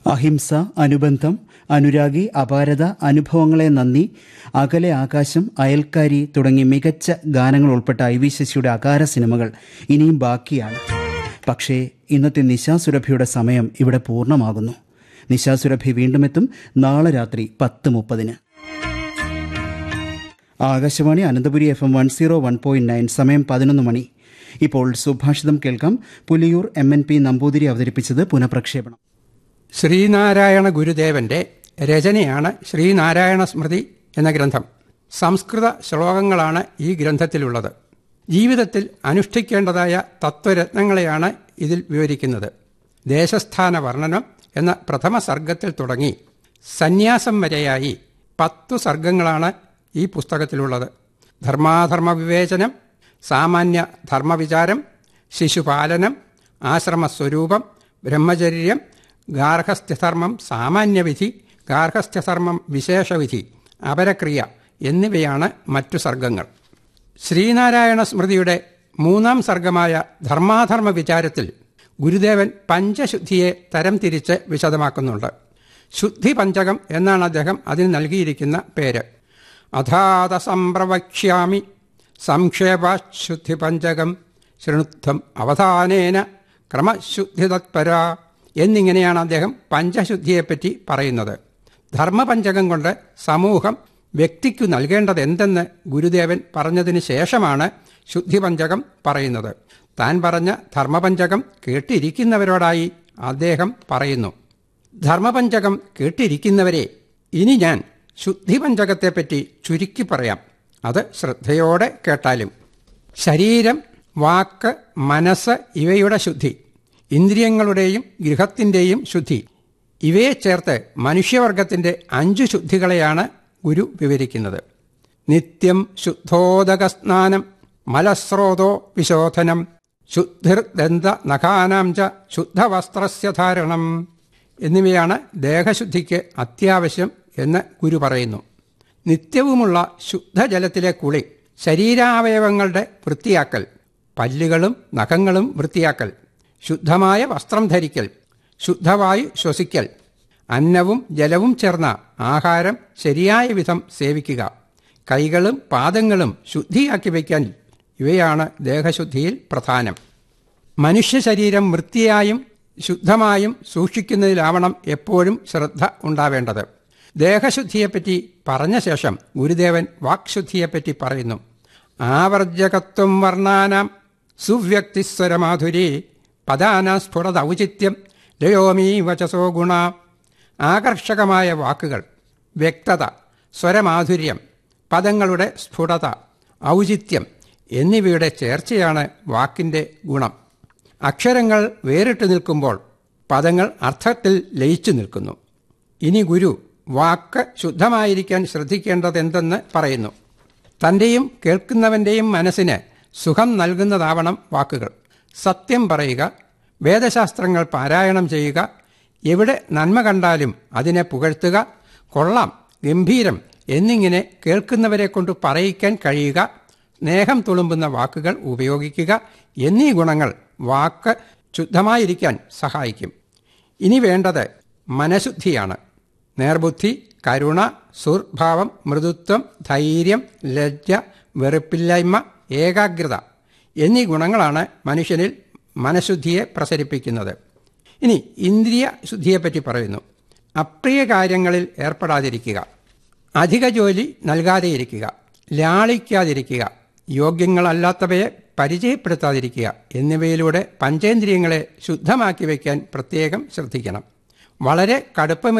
അഹിംസ അനുബന്ധം അനുരാഗി അപാരത അനുഭവങ്ങളെ നന്ദി അകലെ ആകാശം അയൽക്കാരി തുടങ്ങി മികച്ച ഗാനങ്ങൾ ഉൾപ്പെട്ട ഐ വി ശശിയുടെ അകാര സിനിമകൾ ഇനിയും ബാക്കിയാണ് പക്ഷേ ഇന്നത്തെ നിശാസുരഭിയുടെ സമയം ഇവിടെ പൂർണ്ണമാകുന്നു നിശാസുരഭി വീണ്ടും എത്തും നാളെ രാത്രി പത്ത് മുപ്പതിന് Akashvani Ananthapuri F M one zero one point nine സമയം പതിനൊന്ന് മണി ഇപ്പോൾ സുഭാഷിതം കേൾക്കാം Puliyoor M N P Namboothiri അവതരിപ്പിച്ചത് പുനഃപ്രക്ഷേപണം ശ്രീനാരായണ ഗുരുദേവന്റെ രചനയാണ് ശ്രീനാരായണ സ്മൃതി എന്ന ഗ്രന്ഥം സംസ്കൃത ശ്ലോകങ്ങളാണ് ഈ ഗ്രന്ഥത്തിലുള്ളത് ജീവിതത്തിൽ അനുഷ്ഠിക്കേണ്ടതായ തത്വരത്നങ്ങളെയാണ് ഇതിൽ വിവരിക്കുന്നത് ദേശസ്ഥാന വർണ്ണനം എന്ന പ്രഥമ സർഗത്തിൽ തുടങ്ങി സന്യാസം വരെയായി പത്തു സർഗങ്ങളാണ് ഈ പുസ്തകത്തിലുള്ളത് ധർമാധർമ്മ വിവേചനം സാമാന്യ ധർമ്മവിചാരം ശിശുപാലനം ആശ്രമസ്വരൂപം ബ്രഹ്മചര്യം ഗാർഹസ്ഥ്യധർമ്മം സാമാന്യവിധി ഗാർഹസ്ഥ്യധർമ്മം വിശേഷവിധി അപരക്രിയ എന്നിവയാണ് മറ്റു സർഗങ്ങൾ ശ്രീനാരായണ സ്മൃതിയുടെ മൂന്നാം സർഗമായ ധർമാധർമ്മ വിചാരത്തിൽ ഗുരുദേവൻ പഞ്ചശുദ്ധിയെ തരംതിരിച്ച് വിശദമാക്കുന്നുണ്ട് ശുദ്ധി പഞ്ചകം എന്നാണ് അദ്ദേഹം അതിന് നൽകിയിരിക്കുന്ന പേര് അഥാത സംപ്രവക്ഷ്യാമി സംക്ഷേപാശുദ്ധി പഞ്ചകം ശൃണുദ്ധം അവധാനേന ക്രമശുദ്ധി തത്പര എന്നിങ്ങനെയാണ് അദ്ദേഹം പഞ്ചശുദ്ധിയെപ്പറ്റി പറയുന്നത് ധർമ്മപഞ്ചകം കൊണ്ട് സമൂഹം വ്യക്തിക്കു നൽകേണ്ടത് എന്തെന്ന് ഗുരുദേവൻ പറഞ്ഞതിന് ശേഷമാണ് ശുദ്ധിപഞ്ചകം പറയുന്നത് താൻ പറഞ്ഞ ധർമ്മപഞ്ചകം കേട്ടിരിക്കുന്നവരോടായി അദ്ദേഹം പറയുന്നു ധർമ്മപഞ്ചകം കേട്ടിരിക്കുന്നവരെ ഇനി ഞാൻ ശുദ്ധിപഞ്ചകത്തെപ്പറ്റി ചുരുക്കി പറയാം അത് ശ്രദ്ധയോടെ കേട്ടാലും ശരീരം വാക്ക് മനസ്സ് ഇവയുടെ ശുദ്ധി ഇന്ദ്രിയങ്ങളുടെയും ഗൃഹത്തിൻ്റെയും ശുദ്ധി ഇവയെ ചേർത്ത് മനുഷ്യവർഗത്തിൻ്റെ അഞ്ചു ശുദ്ധികളെയാണ് ഗുരു വിവരിക്കുന്നത് നിത്യം ശുദ്ധോദകസ്നാനം മലസ്രോതോ വിശോധനം ശുദ്ധിർദന്ത നഖാനാം ച ശുദ്ധവസ്ത്രസ്യ ധാരണം എന്നിവയാണ് ദേഹശുദ്ധിക്ക് അത്യാവശ്യം എന്ന് ഗുരു പറയുന്നു നിത്യവുമുള്ള ശുദ്ധജലത്തിലെ കുളി ശരീരാവയവങ്ങളുടെ വൃത്തിയാക്കൽ പല്ലുകളും നഖങ്ങളും വൃത്തിയാക്കൽ ശുദ്ധമായ വസ്ത്രം ധരിക്കൽ ശുദ്ധവായു ശ്വസിക്കൽ അന്നവും ജലവും ചേർന്ന ആഹാരം ശരിയായ വിധം സേവിക്കുക കൈകളും പാദങ്ങളും ശുദ്ധിയാക്കി വയ്ക്കാൻ ഇവയാണ് ദേഹശുദ്ധിയിൽ പ്രധാനം മനുഷ്യ ശരീരം വൃത്തിയായും ശുദ്ധമായും സൂക്ഷിക്കുന്നതിലാവണം എപ്പോഴും ശ്രദ്ധ ഉണ്ടാവേണ്ടത് ദേഹശുദ്ധിയെപ്പറ്റി പറഞ്ഞ ശേഷം ഗുരുദേവൻ വാക്ശുദ്ധിയെപ്പറ്റി പറയുന്നു ആവർജകത്വം വർണ്ണാനാം സുവ്യക്തിസ്വരമാധുരി പദാന സ്ഫുടത ഔചിത്യം ലയോമീ വചസോ ഗുണ ആകർഷകമായ വാക്കുകൾ വ്യക്തത സ്വരമാധുര്യം പദങ്ങളുടെ സ്ഫുടത ഔചിത്യം എന്നിവയുടെ ചേർച്ചയാണ് വാക്കിൻ്റെ ഗുണം അക്ഷരങ്ങൾ വേറിട്ട് നിൽക്കുമ്പോൾ പദങ്ങൾ അർത്ഥത്തിൽ ലയിച്ചു നിൽക്കുന്നു ഇനി ഗുരു വാക്ക് ശുദ്ധമായിരിക്കാൻ ശ്രദ്ധിക്കേണ്ടതെന്തെന്ന് പറയുന്നു തൻ്റെയും കേൾക്കുന്നവൻ്റെയും മനസ്സിന് സുഖം നൽകുന്നതാവണം വാക്കുകൾ സത്യം പറയുക വേദശാസ്ത്രങ്ങൾ പാരായണം ചെയ്യുക എവിടെ നന്മ കണ്ടാലും അതിനെ പുകഴ്ത്തുക കൊള്ളാം ഗംഭീരം എന്നിങ്ങനെ കേൾക്കുന്നവരെ കൊണ്ട് പറയിക്കാൻ കഴിയുക സ്നേഹം തുളുമ്പുന്ന വാക്കുകൾ ഉപയോഗിക്കുക എന്നീ ഗുണങ്ങൾ വാക്ക് ശുദ്ധമായിരിക്കാൻ സഹായിക്കും ഇനി വേണ്ടത് മനഃശുദ്ധിയാണ് നേർബുദ്ധി കരുണ സുർഭാവം മൃദുത്വം ധൈര്യം ലജ്ജ വെറുപ്പില്ലായ്മ ഏകാഗ്രത എന്നീ ഗുണങ്ങളാണ് മനുഷ്യനിൽ മനഃശുദ്ധിയെ പ്രസരിപ്പിക്കുന്നത് ഇനി ഇന്ദ്രിയ ശുദ്ധിയെപ്പറ്റി പറയുന്നു അപ്രിയ കാര്യങ്ങളിൽ ഏർപ്പെടാതിരിക്കുക അധിക ജോലി നൽകാതെയിരിക്കുക ലാളിക്കാതിരിക്കുക യോഗ്യങ്ങളല്ലാത്തവയെ പരിചയപ്പെടുത്താതിരിക്കുക എന്നിവയിലൂടെ പഞ്ചേന്ദ്രിയങ്ങളെ ശുദ്ധമാക്കി വയ്ക്കാൻ പ്രത്യേകം ശ്രദ്ധിക്കണം വളരെ കടുപ്പം